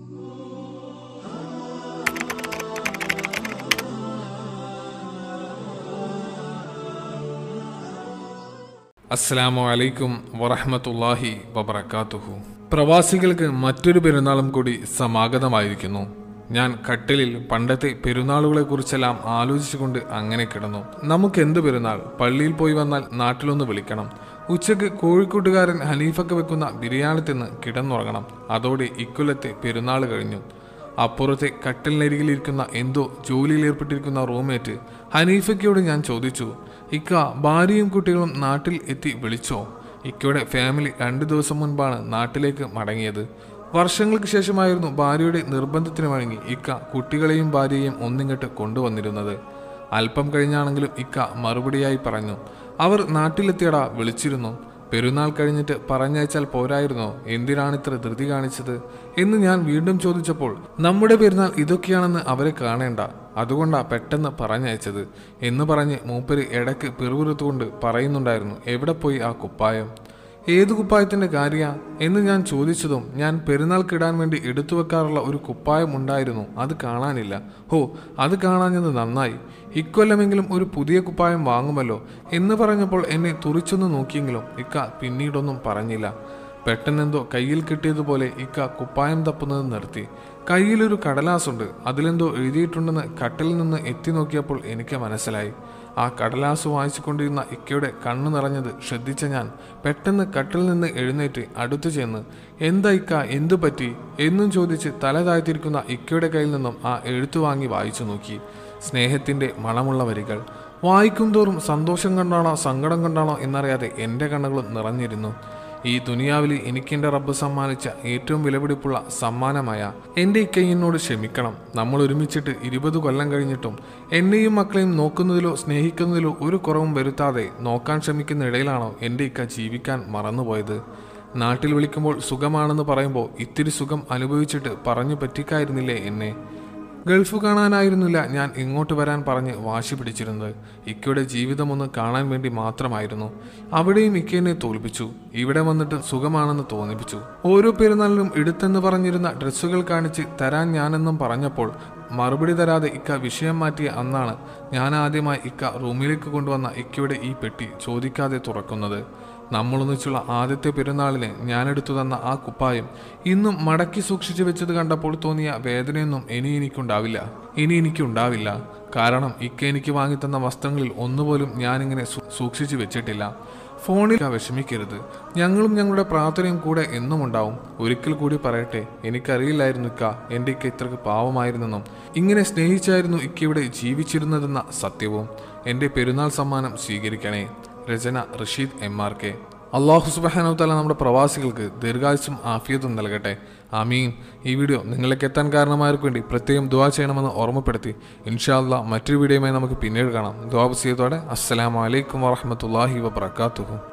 അസ്സലാമു അലൈക്കും വറഹ്മത്തുള്ളാഹി വബറകാതുഹു പ്രവാസികൾക്ക് മറ്റൊരു പെരുന്നാളും കൂടി സമാഗതമായിരിക്കുന്നു ഞാൻ കട്ടിലിൽ പണ്ടത്തെ പെരുന്നാളുകളെ കുറിച്ചെല്ലാം ആലോചിച്ചുകൊണ്ട് അങ്ങനെ കിടന്നു നമുക്ക് എന്ത് പെരുന്നാൾ പള്ളിയിൽ പോയി വന്നാൽ നാട്ടിലൊന്ന് വിളിക്കണം ഉച്ചയ്ക്ക് കോഴിക്കോട്ടുകാരൻ ഹനീഫക്ക് വെക്കുന്ന ബിരിയാണി തിന്ന് കിടന്നുറങ്ങണം അതോടെ ഇക്കൊല്ലത്തെ പെരുന്നാൾ കഴിഞ്ഞു അപ്പുറത്തെ കട്ടിലിനരികിലിരിക്കുന്ന എന്തോ ജോലിയിൽ ഏർപ്പെട്ടിരിക്കുന്ന റൂംമേറ്റ് ഹനീഫയ്ക്കയോട് ഞാൻ ചോദിച്ചു ഇക്ക ഭാര്യയും കുട്ടികളും നാട്ടിൽ എത്തി വിളിച്ചോ ഇക്കയുടെ ഫാമിലി രണ്ടു ദിവസം മുൻപാണ് നാട്ടിലേക്ക് മടങ്ങിയത് വർഷങ്ങൾക്ക് ശേഷമായിരുന്നു ഭാര്യയുടെ നിർബന്ധത്തിന് വഴങ്ങി ഇക്ക കുട്ടികളെയും ഭാര്യയെയും ഒന്നിങ്ങോട്ട് കൊണ്ടുവന്നിരുന്നത് അല്പം കഴിഞ്ഞാണെങ്കിലും ഇക്ക മറുപടിയായി പറഞ്ഞു അവർ നാട്ടിലെത്തിയടാ വിളിച്ചിരുന്നു പെരുന്നാൾ കഴിഞ്ഞിട്ട് പറഞ്ഞയച്ചാൽ പോരായിരുന്നോ എന്തിനാണ് ഇത്ര ധൃതി കാണിച്ചത് എന്ന് ഞാൻ വീണ്ടും ചോദിച്ചപ്പോൾ നമ്മുടെ പെരുന്നാൾ ഇതൊക്കെയാണെന്ന് അവരെ കാണേണ്ട അതുകൊണ്ടാ പെട്ടെന്ന് പറഞ്ഞയച്ചത് എന്ന് പറഞ്ഞ് മൂപ്പര് ഇടയ്ക്ക് പിറുപിറുത്തുകൊണ്ട് പറയുന്നുണ്ടായിരുന്നു എവിടെ പോയി ആ കുപ്പായം ഏത് കുപ്പായത്തിന്റെ കാര്യ എന്ന് ഞാൻ ചോദിച്ചതും ഞാൻ പെരുന്നാൾക്കിടാൻ വേണ്ടി എടുത്തു വെക്കാറുള്ള ഒരു കുപ്പായം ഉണ്ടായിരുന്നു അത് കാണാനില്ല ഹോ അത് കാണാഞ്ഞത് നന്നായി ഇക്കൊല്ലമെങ്കിലും ഒരു പുതിയ കുപ്പായം വാങ്ങുമല്ലോ എന്ന് പറഞ്ഞപ്പോൾ എന്നെ തുറിച്ചൊന്ന് നോക്കിയെങ്കിലും ഇക്ക പിന്നീടൊന്നും പറഞ്ഞില്ല പെട്ടെന്നെന്തോ കയ്യിൽ കിട്ടിയതുപോലെ ഇക്ക കുപ്പായം തപ്പുന്നത് നിർത്തി കയ്യിലൊരു കടലാസുണ്ട് അതിലെന്തോ എഴുതിയിട്ടുണ്ടെന്ന് കട്ടിൽ നിന്ന് എത്തി നോക്കിയപ്പോൾ എനിക്ക് മനസ്സിലായി ആ കടലാസ് വായിച്ചുകൊണ്ടിരുന്ന ഇക്കയുടെ കണ്ണു നിറഞ്ഞത് ശ്രദ്ധിച്ച ഞാൻ പെട്ടെന്ന് കട്ടിൽ നിന്ന് എഴുന്നേറ്റ് അടുത്തു ചെന്ന് എന്താ ഇക്ക എന്തു പറ്റി എന്നും ചോദിച്ച് തല താഴ്ത്തിരിക്കുന്ന ഇക്കയുടെ കയ്യിൽ നിന്നും ആ എഴുത്തു വാങ്ങി വായിച്ചു നോക്കി സ്നേഹത്തിന്റെ മണമുള്ള വരികൾ വായിക്കും തോറും സന്തോഷം കണ്ടാണോ സങ്കടം കണ്ടാണോ എന്നറിയാതെ എൻ്റെ കണ്ണുകളും നിറഞ്ഞിരുന്നു ഈ ദുനിയാവിൽ എനിക്കെൻ്റെ റബ്ബ് സമ്മാനിച്ച ഏറ്റവും വിലപിടിപ്പുള്ള സമ്മാനമായ എൻ്റെ ഇക്ക എന്നോട് ക്ഷമിക്കണം നമ്മൾ ഒരുമിച്ചിട്ട് ഇരുപത് കൊല്ലം കഴിഞ്ഞിട്ടും എന്നെയും മക്കളെയും നോക്കുന്നതിലോ സ്നേഹിക്കുന്നതിലോ ഒരു കുറവും വരുത്താതെ നോക്കാൻ ശ്രമിക്കുന്ന ഇടയിലാണോ എൻ്റെ ഇക്ക ജീവിക്കാൻ മറന്നുപോയത് നാട്ടിൽ വിളിക്കുമ്പോൾ സുഖമാണെന്ന് പറയുമ്പോൾ ഇത്തിരി സുഖം അനുഭവിച്ചിട്ട് പറഞ്ഞു പറ്റിക്കായിരുന്നില്ലേ എന്നെ ഗൾഫ് കാണാനായിരുന്നില്ല ഞാൻ ഇങ്ങോട്ട് വരാൻ പറഞ്ഞ് വാശി പിടിച്ചിരുന്നത് ഇക്കയുടെ ജീവിതം ഒന്ന് കാണാൻ വേണ്ടി മാത്രമായിരുന്നു അവിടെയും ഇക്കയെന്നെ തോൽപ്പിച്ചു ഇവിടെ വന്നിട്ട് സുഖമാണെന്ന് തോന്നിപ്പിച്ചു ഓരോ പെരുന്നാളിലും എടുത്തെന്ന് പറഞ്ഞിരുന്ന ഡ്രസ്സുകൾ കാണിച്ച് തരാൻ ഞാനെന്നും പറഞ്ഞപ്പോൾ മറുപടി തരാതെ ഇക്ക വിഷയം മാറ്റിയ അന്നാണ് ഞാൻ ആദ്യമായി ഇക്ക റൂമിലേക്ക് കൊണ്ടുവന്ന ഇക്കയുടെ ഈ പെട്ടി ചോദിക്കാതെ തുറക്കുന്നത് നമ്മളൊന്നിച്ചുള്ള ആദ്യത്തെ പെരുന്നാളിന് ഞാനെടുത്തു തന്ന ആ കുപ്പായം ഇന്നും മടക്കി സൂക്ഷിച്ചു വെച്ചത് കണ്ടപ്പോൾ തോന്നിയ വേദനയൊന്നും ഇനി എനിക്കുണ്ടാവില്ല ഇനി എനിക്കുണ്ടാവില്ല കാരണം ഇക്ക എനിക്ക് വാങ്ങിത്തന്ന വസ്ത്രങ്ങളിൽ ഒന്നുപോലും ഞാനിങ്ങനെ സൂ- സൂക്ഷിച്ചു വെച്ചിട്ടില്ല ഫോണിൽ വിഷമിക്കരുത് ഞങ്ങളും ഞങ്ങളുടെ പ്രാർത്ഥനയും കൂടെ എന്നും ഉണ്ടാവും ഒരിക്കൽ കൂടി പറയട്ടെ എനിക്കറിയില്ലായിരുന്നു ഇക്ക എൻ്റെ ഇക്ക ഇത്രക്ക് പാവമായിരുന്നെന്നും ഇങ്ങനെ സ്നേഹിച്ചായിരുന്നു ഇക്കയുടെ ജീവിച്ചിരുന്നതെന്ന സത്യവും എൻ്റെ പെരുന്നാൾ സമ്മാനം സ്വീകരിക്കണേ രചന Rasheed M R K Allahu സുബാനോ തല നമ്മുടെ പ്രവാസികൾക്ക് ദീർഘായുസും ആഫിയത്തും നൽകട്ടെ ആമീൻ ഈ വീഡിയോ നിങ്ങളിലേക്ക് എത്താൻ കാരണമായവർക്ക് വേണ്ടി പ്രത്യേകം ദുവാ ചെയ്യണമെന്ന് ഓർമ്മപ്പെടുത്തി ഇൻഷാ അല്ലാ മറ്റൊരു വീഡിയോയുമായി നമുക്ക് പിന്നീട് കാണാം ദുവാ ചെയ്തോടെ അസ്സലാമലൈക്കും വാഹമത്തല്ലാഹി വബർക്കാത്തുഹു